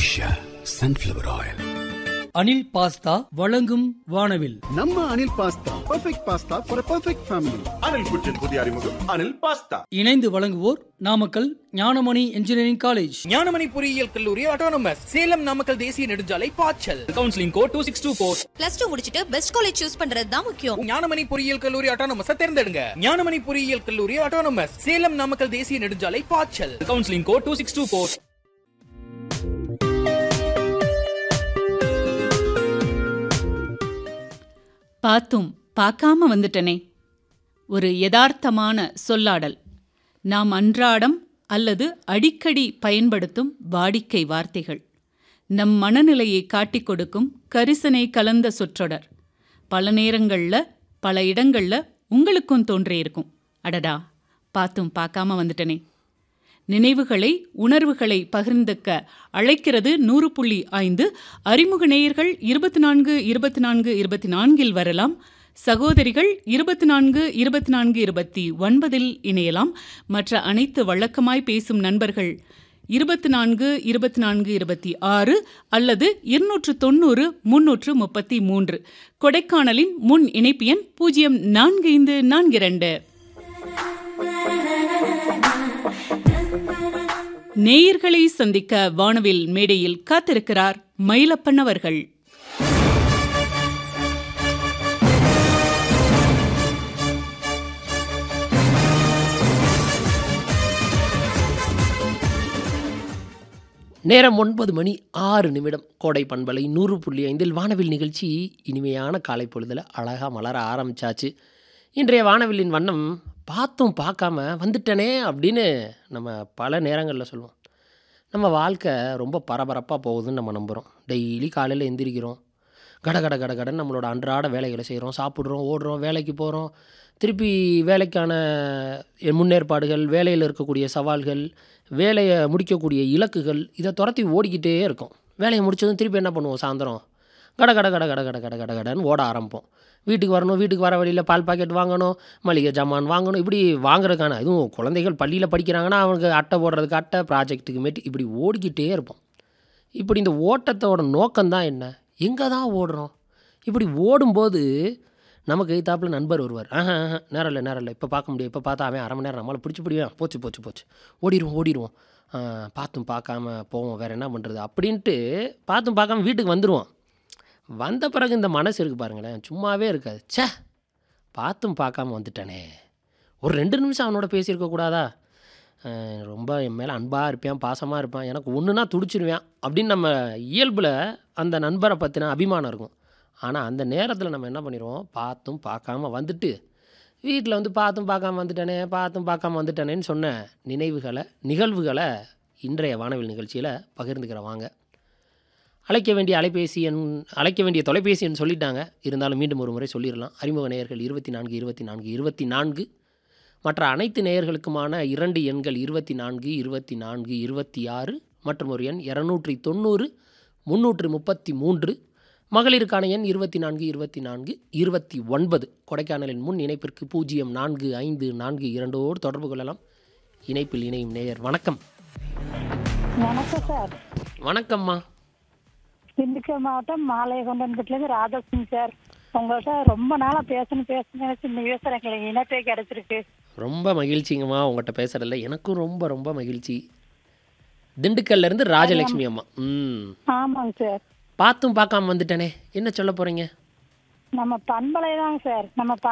Usha sunflower oil Anil pasta வழங்கும் வானவில் நம்ம Anil pasta perfect pasta for perfect family Anil குச்சின் புதிய அறிமுகம் அனில் பாஸ்தா இணைந்து வழங்குவோர் நாமக்கல் ஞானமணி இன்ஜினியரிங் காலேஜ் ஞானமணி பொறியியல் கல்லூரி ஆட்டோனமஸ் சேலம் நாமக்கல் தேசிய நெடுஞ்சாலை பாய்ச்சல் counselling code two six two four plus two முடிச்சிட்டு பெஸ்ட் காலேஜ் சூஸ் பண்றது தான் முக்கியம் ஞானமணி பொறியியல் கல்லூரி ஆட்டோனமஸ் தேர்ந்தெடுங்க ஞானமணி பொறியியல் கல்லூரி ஆட்டோனமஸ் சேலம் நாமக்கல் தேசிய நெடுஞ்சாலை பாய்ச்சல் counselling code two six two four பார்த்தும் பார்க்காம வந்துட்டனே ஒரு யதார்த்தமான சொல்லாடல் நாம் அன்றாடம் அல்லது அடிக்கடி பயன்படுத்தும் வாடிக்கை வார்த்தைகள் நம் மனநிலையை காட்டிக் கொடுக்கும் கரிசனை கலந்த சொற்றொடர் பல நேரங்களில் பல இடங்களில் உங்களுக்கும் தோன்றியிருக்கும் அடடா பார்த்தும் பார்க்காம வந்துட்டனே நினைவுகளை உணர்வுகளை பகிர்ந்துக்க அழைக்கிறது நூறு புள்ளி ஐந்து அறிமுக நேயர்கள் இருபத்தி நான்கு இருபத்தி நான்கு இருபத்தி நான்கில் வரலாம் சகோதரிகள் இருபத்தி நான்கு இருபத்தி நான்கு இருபத்தி ஒன்பதில் இணையலாம் மற்ற அனைத்து வழக்கமாய் பேசும் நண்பர்கள் இருபத்தி நான்கு இருபத்தி நான்கு இருபத்தி ஆறு அல்லது இருநூற்று தொண்ணூறு முன்னூற்று முப்பத்தி மூன்று கொடைக்கானலின் முன் இணைப்பு எண் பூஜ்ஜியம் நான்கு ஐந்து நான்கு இரண்டு நேயர்களை சந்திக்க வானவில் மேடையில் காத்திருக்கிறார் மயிலப்பன் அவர்கள் நேரம் ஒன்பது மணி ஆறு நிமிடம் கோடை பண்பலை நூறு புள்ளி ஐந்தில் வானவில் நிகழ்ச்சி இனிமையான காலை பொழுதில் அழகாக மலர ஆரம்பிச்சாச்சு இன்றைய வானவில்லின் வண்ணம் பார்த்தும் பார்க்காம வந்துட்டனே அப்படின்னு நம்ம பல நேரங்களில் சொல்லுவோம் நம்ம வாழ்க்கை ரொம்ப பரபரப்பாக போகுதுன்னு நம்ம நம்புகிறோம் டெய்லி காலையில் எந்திரிக்கிறோம் கட கட கட கடன் நம்மளோட அன்றாட வேலைகளை செய்கிறோம் சாப்பிட்றோம் ஓடுறோம் வேலைக்கு போகிறோம் திருப்பி வேலைக்கான முன்னேற்பாடுகள் வேலையில் இருக்கக்கூடிய சவால்கள் வேலையை முடிக்கக்கூடிய இலக்குகள் இதை துரத்தி ஓடிக்கிட்டே இருக்கும் வேலையை முடிச்சதும் திருப்பி என்ன பண்ணுவோம் சாயந்தரம் கட கட கட கட கட கட கட கடன்னு ஓட ஆரம்பிப்போம் வீட்டுக்கு வரணும் வீட்டுக்கு வர வழியில் பால் பாக்கெட் வாங்கணும் மளிகை ஜாமான் வாங்கணும் இப்படி வாங்குறதுக்கான இதுவும் குழந்தைகள் பள்ளியில் படிக்கிறாங்கன்னா அவனுக்கு அட்டை போடுறதுக்கு அட்டை ப்ராஜெக்ட்டுக்கு மேட்டு இப்படி ஓடிக்கிட்டே இருப்போம் இப்படி இந்த ஓட்டத்தோட நோக்கம்தான் என்ன எங்கே தான் ஓடுறோம் இப்படி ஓடும்போது நமக்கு எய்த்தாப்பில் நண்பர் வருவார் ஆஹா ஆஹா, நேரம் இல்லை நேரம் இல்லை இப்போ பார்க்க முடியும் இப்போ பார்த்தா அவன் அரை மணி நேரம் நம்மளை பிடிச்சி பிடிவேன் போச்சு போச்சு போச்சு ஓடிடுவோம் ஓடிடுவோம் ஆ, பார்த்தும் பார்க்காம போவோம் வேறு என்ன பண்ணுறது அப்படின்ட்டு பார்த்தும் பார்க்காம வீட்டுக்கு வந்துடுவோம் வந்த பிறகு இந்த மனசு இருக்குது பாருங்களேன் சும்மாவே இருக்காது ச்சே பார்த்தும் பார்க்காம வந்துட்டானே ஒரு ரெண்டு நிமிஷம் அவனோட பேசியிருக்க கூடாதா அஹ் ரொம்ப என் மேலே அன்பாக இருப்பான் பாசமாக இருப்பான் எனக்கு ஒன்றுனா துடிச்சிருவேன் அப்படின்னு நம்ம இயல்பில் அந்த நண்பரை பற்றின அபிமானம் இருக்கும் ஆனால் அந்த நேரத்தில் நம்ம என்ன பண்ணிடுவோம் பார்த்தும் பார்க்காம வந்துட்டு வீட்டில் வந்து பார்த்தும் பார்க்காம வந்துட்டானே பார்த்தும் பார்க்காம வந்துட்டானேன்னு சொன்ன நினைவுகளை நிகழ்வுகளை இன்றைய வானவில் நிகழ்ச்சியில் பகிர்ந்துக்கிற வாங்க அழைக்க வேண்டிய அலைபேசி எண் அழைக்க வேண்டிய தொலைபேசி எண் சொல்லிட்டாங்க இருந்தாலும் மீண்டும் ஒரு முறை சொல்லிடலாம் அறிமுக நேயர்கள் இருபத்தி நான்கு இருபத்தி நான்கு இருபத்தி நான்கு மற்ற அனைத்து நேயர்களுக்குமான இரண்டு எண்கள் இருபத்தி நான்கு இருபத்தி நான்கு இருபத்தி ஆறு மற்றும் ஒரு எண் இரநூற்றி தொண்ணூறு முந்நூற்று முப்பத்தி மூன்று மகளிருக்கான எண் இருபத்தி நான்கு இருபத்தி நான்கு இருபத்தி ஒன்பது கொடைக்கானலின் முன் இணைப்பிற்கு பூஜ்ஜியம் நான்கு ஐந்து நான்கு இரண்டோடு தொடர்பு கொள்ளலாம் இணைப்பில் இணையும் நேயர் வணக்கம் வணக்கம் சார் வணக்கம்மா திண்டுக்கல் மாவட்டம் மாலையகொண்டன்கிட்டலேருந்து ராதாசிங் சார் உங்கள்கிட்ட ரொம்ப நாளாக பேசணும் பேசணும் நினைச்சு இந்த விவசாயம் எங்களுக்கு இனப்பே கிடைச்சிருக்கு ரொம்ப மகிழ்ச்சிங்கம்மா உங்கள்கிட்ட பேசுறதுல எனக்கும் ரொம்ப ரொம்ப மகிழ்ச்சி திண்டுக்கல்ல இருந்து ராஜலட்சுமி அம்மா ம் ஆமாங்க சார் பார்த்தும் பார்க்காம வந்துட்டேனே என்ன சொல்ல போகிறீங்க நம்ம பண்பலை தாங்க சார் நம்ம